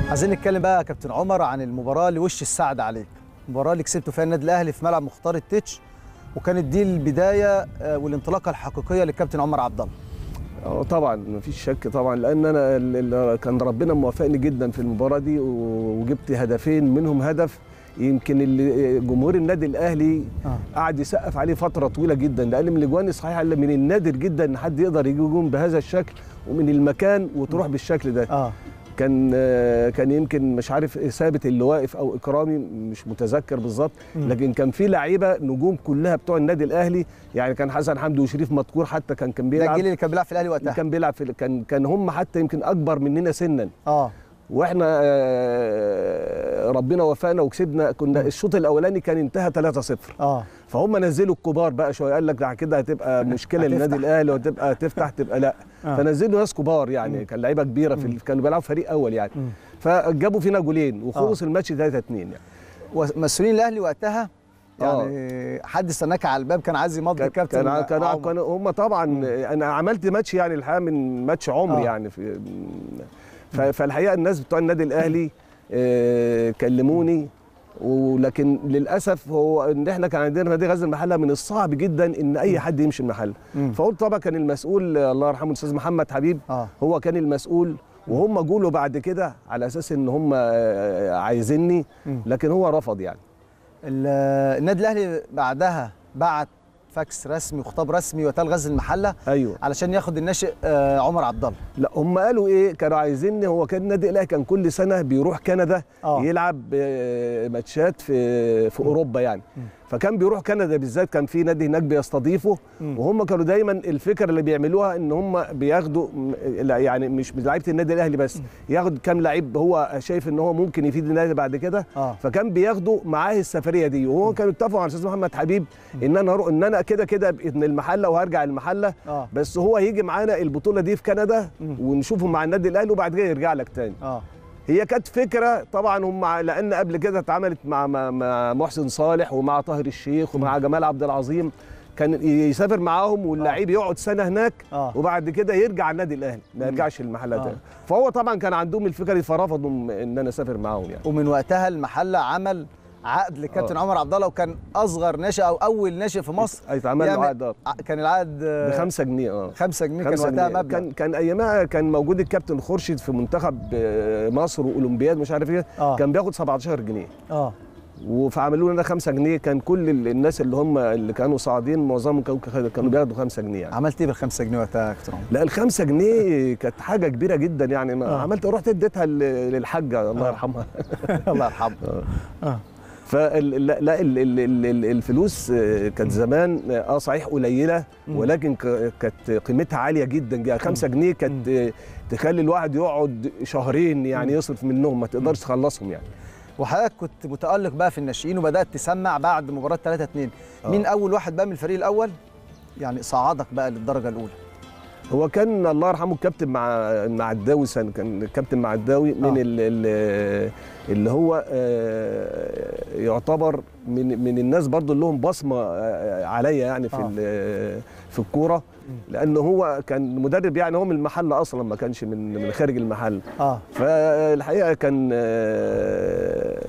عايزين نتكلم بقى يا كابتن عمر عن المباراه اللي وش السعد عليك المباراه اللي كسبته فيها النادي الاهلي في ملعب مختار التتش وكانت دي البدايه آه، والانطلاقه الحقيقيه للكابتن عمر عبد الله اه طبعا مفيش شك طبعا لان انا ال- ال- كان ربنا موافقني جدا في المباراه دي و- وجبت هدفين منهم هدف يمكن اللي جمهور النادي الاهلي آه. قعد يسقف عليه فتره طويله جدا لان من الاجوان صحيح من النادر جدا ان حد يقدر يجي جون بهذا الشكل ومن المكان وتروح بالشكل ده اه كان آه، كان يمكن مش عارف ثابت اللي واقف او اكرامي مش متذكر بالظبط مم. لكن كان في لعيبه نجوم كلها بتوع النادي الاهلي يعني كان حسن حمدي وشريف مدكور حتى كان كان ده بيلعب الجيل اللي كان بيلعب في الاهلي وقتها كان بيلعب في كان كان هم حتى يمكن اكبر مننا سنا اه واحنا آه، ربنا وفقنا وكسبنا كنا الشوط الاولاني كان انتهى 3-0 اه فهم نزلوا الكبار بقى شويه قال لك ده كده هتبقى مشكله هتفتح. للنادي الاهلي وتبقى تفتح تبقى لا آه. فنزلوا ناس كبار يعني كان لعيبه كبيره في ال- كانوا بيلعبوا فريق اول يعني مم. فجابوا فينا جولين وخلص الماتش 3-2 يعني ومسؤولين الاهلي وقتها يعني حد استناك على الباب كان عايز يمضي كان الكابتن كان كان, عمر. كان هم طبعا انا عملت ماتش يعني الحقيقه من ماتش عمري آه. يعني في ف- فالحقيقه الناس بتوع النادي الاهلي آه، كلموني ولكن للاسف هو ان احنا كان عندنا نادي غزل المحله من الصعب جدا ان اي حد يمشي المحل مم. فقلت طبعا كان المسؤول الله يرحمه الاستاذ محمد حبيب اه هو كان المسؤول وهم جولوا بعد كده على اساس ان هم آه، عايزيني مم. لكن هو رفض يعني ال- النادي الاهلي بعدها بعت فاكس رسمي وخطاب رسمي وتال غزل المحله ايوه علشان ياخد الناشئ آه، عمر عبد الله لا هم قالوا ايه كانوا عايزيني هو كان النادي الاهلي كان كل سنه بيروح كندا آه. يلعب آه، ماتشات في في اوروبا يعني مم. فكان بيروح كندا بالذات كان في نادي هناك بيستضيفه مم. وهم كانوا دايما الفكره اللي بيعملوها ان هم بياخدوا م- لا يعني مش لعيبه النادي الاهلي بس ياخد كام لعيب هو شايف ان هو ممكن يفيد النادي بعد كده اه فكان بياخدوا معاه السفريه دي وهو كانوا اتفقوا على الاستاذ محمد حبيب ان انا هروح ان انا كده كده باذن المحله وهرجع المحله اه بس هو هيجي معانا البطوله دي في كندا مم. ونشوفه مع النادي الاهلي وبعد كده يرجع لك تاني اه هي كانت فكره طبعا هم ع- لان قبل كده اتعملت مع مع- مع محسن صالح ومع طاهر الشيخ ومع جمال عبد العظيم كان ي- يسافر معاهم واللعيب يقعد سنه هناك اه وبعد كده يرجع النادي الاهلي ما يرجعش المحله آه. تاني فهو طبعا كان عندهم الفكره دي فرفضوا م- ان انا اسافر معاهم يعني ومن وقتها المحله عمل عقد للكابتن آه. عمر عبد الله وكان اصغر ناشئ او اول ناشئ في مصر هيتعمل له يعمل- عقد آه. ع- كان العقد ب 5 جنيه اه 5 جنيه كان خمسة وقتها جنيه. مبلغ كان كان ايامها كان موجود الكابتن خورشيد في منتخب آه، مصر واولمبياد مش عارف ايه آه. كان بياخد 17 جنيه اه وفعملوا لنا 5 جنيه كان كل ال- الناس اللي هم اللي كانوا صاعدين معظمهم كانوا كانوا بياخدوا 5 جنيه يعني عملت ايه بال 5 جنيه وقتها يا كابتن عمر؟ لا ال 5 جنيه كانت حاجه كبيره جدا يعني ما آه. عملت رحت اديتها ل- للحاجه الله آه. يرحمها الله يرحمه اه فال لا لا ال- ال- ال- ال- الفلوس آه، كانت زمان اه صحيح قليله مم. ولكن ك- كانت قيمتها عاليه جدا يعني 5 جنيه كانت آه، تخلي الواحد يقعد شهرين يعني مم. يصرف منهم ما تقدرش تخلصهم يعني وحضرتك كنت متالق بقى في الناشئين وبدات تسمع بعد مباراه 3 2 آه. مين اول واحد بقى من الفريق الاول يعني صعدك بقى للدرجه الاولى هو كان الله يرحمه الكابتن مع مع الداوي سنة كان الكابتن مع الداوي من آه. ال- ال- اللي هو آه، يعتبر من من الناس برضو اللي لهم بصمه آه، عليا يعني في آه. ال- في الكوره لان هو كان مدرب يعني هو من المحل اصلا ما كانش من من خارج المحل اه فالحقيقه كان آه،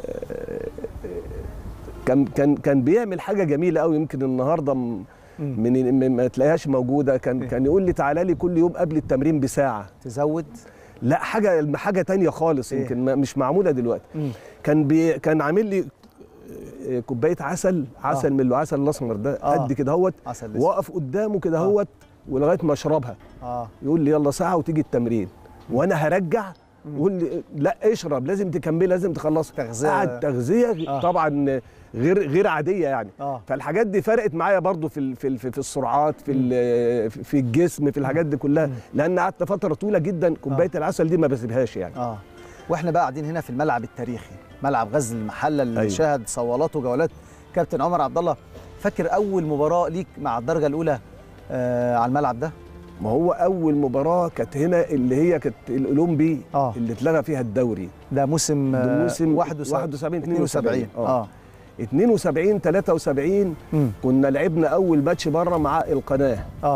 كان كان كان بيعمل حاجه جميله قوي يمكن النهارده م- مم. من من- ما تلاقيهاش موجوده كان إيه؟ كان يقول لي تعالى لي كل يوم قبل التمرين بساعه تزود لا حاجه حاجه تانية خالص إيه؟ يمكن ما- مش معموله دلوقتي مم. كان بي كان عامل لي آه، كوبايه عسل عسل آه. من العسل الاسمر ده آه. قد كده اهوت عسل لسه. واقف قدامه كده آه. اهوت ولغايه ما اشربها اه يقول لي يلا ساعه وتيجي التمرين وانا هرجع يقول لي لا اشرب لازم تكمل لازم تخلص تغذية. قعد تغذيه آه. طبعا غير غير عاديه يعني اه فالحاجات دي فرقت معايا برضو في ال- في ال- في في السرعات في ال- في الجسم في الحاجات دي كلها لان قعدت فتره طويله جدا كوبايه العسل دي ما بسيبهاش يعني اه واحنا بقى قاعدين هنا في الملعب التاريخي ملعب غزل المحله اللي أيوة. شهد صولات وجولات كابتن عمر عبد الله فاكر اول مباراه ليك مع الدرجه الاولى آه على الملعب ده ما هو اول مباراه كانت هنا اللي هي كانت الاولمبي اه اللي اتلغى فيها الدوري ده موسم ده آه، موسم 71 71 72 اه 72 73 مم. كنا لعبنا اول ماتش بره مع القناه اه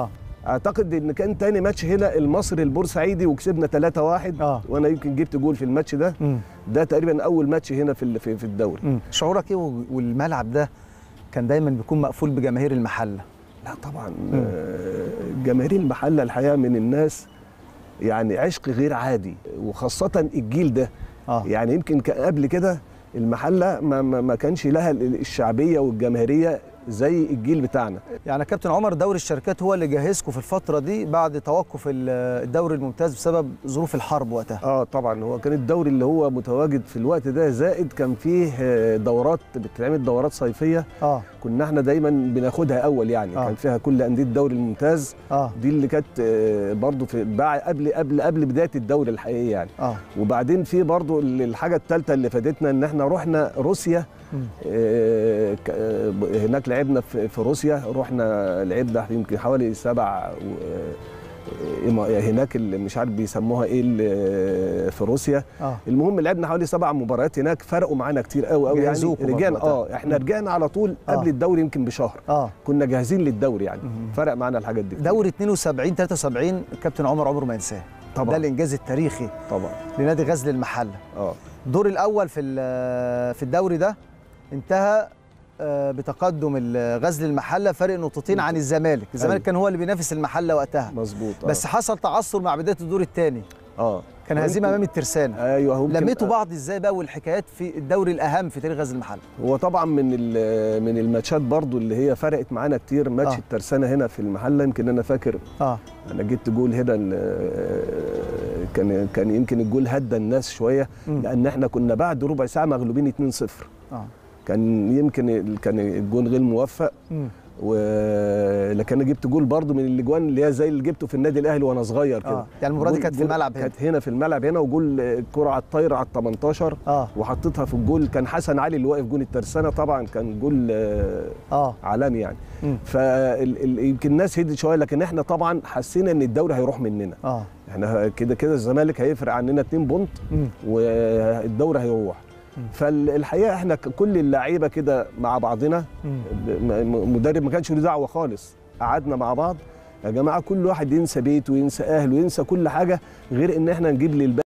اعتقد ان كان تاني ماتش هنا المصري البورسعيدي وكسبنا 3-1 اه وانا يمكن جبت جول في الماتش ده مم. ده تقريبا اول ماتش هنا في ال- في في الدوري مم. شعورك ايه والملعب ده كان دايما بيكون مقفول بجماهير المحله لا طبعا آه، جماهير المحله الحقيقه من الناس يعني عشق غير عادي وخاصه الجيل ده اه يعني يمكن كان قبل كده المحله ما, ما, ما كانش لها ال- الشعبيه والجماهيريه زي الجيل بتاعنا يعني يا كابتن عمر دوري الشركات هو اللي جهزكم في الفتره دي بعد توقف ال- الدوري الممتاز بسبب ظروف الحرب وقتها اه طبعا هو كان الدوري اللي هو متواجد في الوقت ده زائد كان فيه آه، دورات بتتعمل دورات صيفيه اه كنا احنا دايما بناخدها اول يعني آه. كان فيها كل انديه الدوري الممتاز اه دي اللي كانت آه، برضو في بعد قبل قبل قبل بدايه الدوري الحقيقي يعني اه وبعدين في برضو ال- الحاجه الثالثه اللي فادتنا ان احنا رحنا روسيا مم. آه، ك- آه، هناك لعبنا في في روسيا رحنا لعبنا يمكن حوالي سبع و- آه، هناك اللي مش عارف بيسموها ايه اللي في روسيا اه المهم لعبنا حوالي سبع مباريات هناك فرقوا معانا كتير قوي قوي يعني جهزوكوا برضو رجعنا وقتها. اه احنا رجعنا على طول آه. قبل الدوري يمكن بشهر اه كنا جاهزين للدوري يعني مم. فرق معانا الحاجات دي كتير. دوري 72 73 الكابتن عمر عمره ما ينساه ده طبعا الانجاز التاريخي طبعا لنادي غزل المحله اه الدور الاول في ال- في الدوري ده انتهى آه، بتقدم ال- غزل المحله فرق نقطتين عن الزمالك الزمالك أيوة. كان هو اللي بينافس المحله وقتها مظبوط آه. بس حصل تعثر مع بدايه الدور الثاني اه كان هزيمه امام الترسانه ايوه هو لميتوا بعض ازاي بقى والحكايات في الدوري الاهم في تاريخ غزل المحله هو طبعا من ال- من الماتشات برضو اللي هي فرقت معانا كتير ماتش آه. آه. الترسانه هنا في المحله يمكن انا فاكر اه انا جبت جول هنا ال- كان كان يمكن الجول هدى الناس شويه مم. لان احنا كنا بعد ربع ساعه مغلوبين 2-0 اه كان يمكن ال- كان الجون غير موفق مم. ولكن انا جبت جول برضو من الاجوان اللي هي زي اللي جبته في النادي الاهلي وانا صغير كده اه يعني المباراه دي جول- كانت في جول- الملعب هنا كانت هنا في الملعب هنا وجول الكره على الطايره على ال 18 اه وحطيتها في الجول كان حسن علي اللي واقف جون الترسانه طبعا كان جول آه، اه عالمي يعني مم. فيمكن الناس هدت شويه لكن احنا طبعا حسينا ان الدوري هيروح مننا اه احنا كده كده الزمالك هيفرق عننا 2 بونت مم. والدوري هيروح مم. فالحقيقه احنا ك- كل اللعيبه كده مع بعضنا مم. م- م- مدرب ما كانش له دعوه خالص قعدنا مع بعض يا جماعه كل واحد ينسى بيته وينسى اهله وينسى كل حاجه غير ان احنا نجيب للباقي